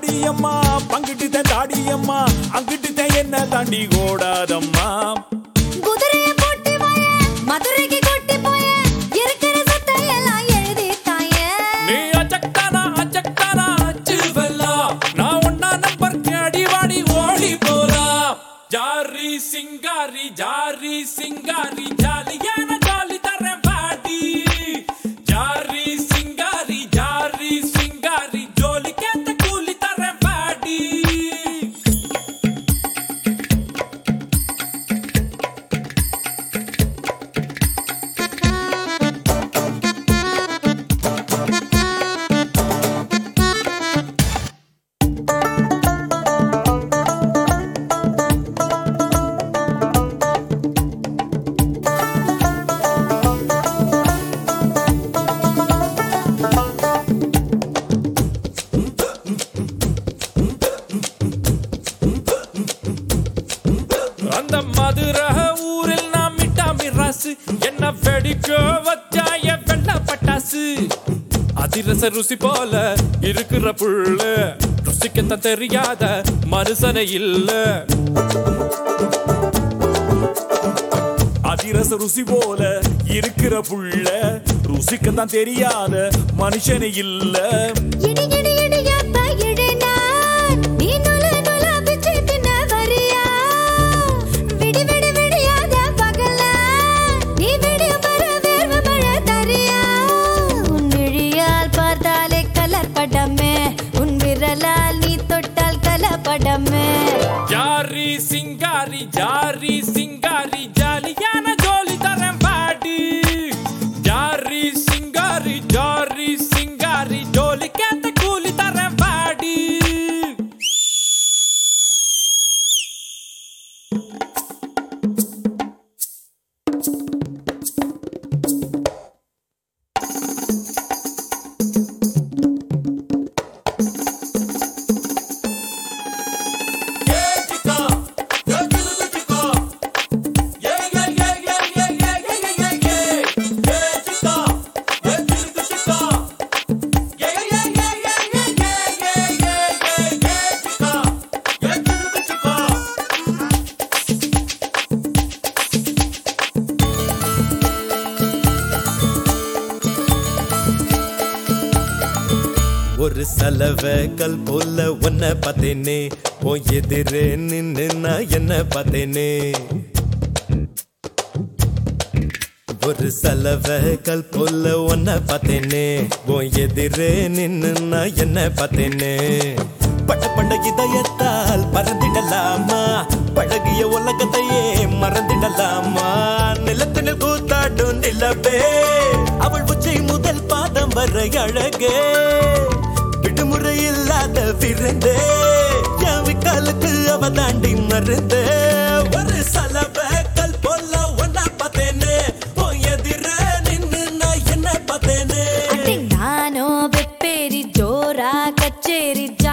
வாடியம்மா பங்கிட்டு தான் தாடியம்மா அங்கிட்டு தான் என்ன தாண்டி ஓடாதம்மா குதிரையை போட்டு வாய மதுரைக்கு கொட்டி போய இருக்கிற சொத்தை எல்லாம் எழுதி தாய நீ அச்சக்தானா அச்சக்தானா அச்சு வெல்லா நான் ஒன்னா நம்பர் அடி வாடி ஓடி போலாம் ஜாரி சிங்காரி ஜாரி சிங்காரி ஜாலியான ஜாலி தரேன் பாடி ஜாரி சிங்காரி ஜாரி சிங்காரி ஜோலி கேத்த கூலி தரேன் பாடி அந்த மதுரை ஊரில் நாம் மிட்டா மிராசு என்ன வெடிக்க வச்சாய வெள்ள பட்டாசு அதிரச ருசி போல இருக்கிற புள்ள ருசிக்கத்தான் தெரியாத மனுஷனை இல்ல அதிரச ருசி போல இருக்கிற புள்ள ருசிக்கத்தான் தெரியாத மனுஷனை இல்ல இடி இடி இடியாப்ப இடினா நீ நுல நுல பிச்சு தின்ன வரியா விடி விடி விடியாத பகல நீ விடிய மர வேர்வ மழை தரியா உன் விழியால் பார்த்தாலே கலப்படமே உன் விரலால் நீ தொட்டால் கலப்படமே ஜாரி சிங்காரி ஜாரி சிங்காரி ஜாலியான ஜோலி தரேன் பாடி ஜாரி சிங்காரி ஜாரி சிங்காரி ஜோலி கேத்த கூலி தரேன் பாடி ஒரு சலவ கல் போல உன்னை பார்த்தேனே உன் எதிரே நின்னு நான் என்ன பார்த்தேனே ஒரு சலவ கல் போல உன்னை பார்த்தேனே உன் எதிரே நின்னு நான் என்ன பார்த்தேனே பட பட இதயத்தால் பறந்திடலாமா பழகிய உலகத்தையே மறந்திடலாமா நிலத்தினில் கூத்தாடும் நிலவே அவள் உச்சை முதல் பாதம் வரை அழகே விடுமுறை இல்லாத விருந்தே என் விக்காலுக்கு அவ தாண்டி மருந்தே ஒரு சலவ கல் போல ஒன்னா பார்த்தேனே உன் எதிர நின்னு நான் என்ன பார்த்தேனே அடி நானோ வெப்பேரி ஜோரா கச்சேரி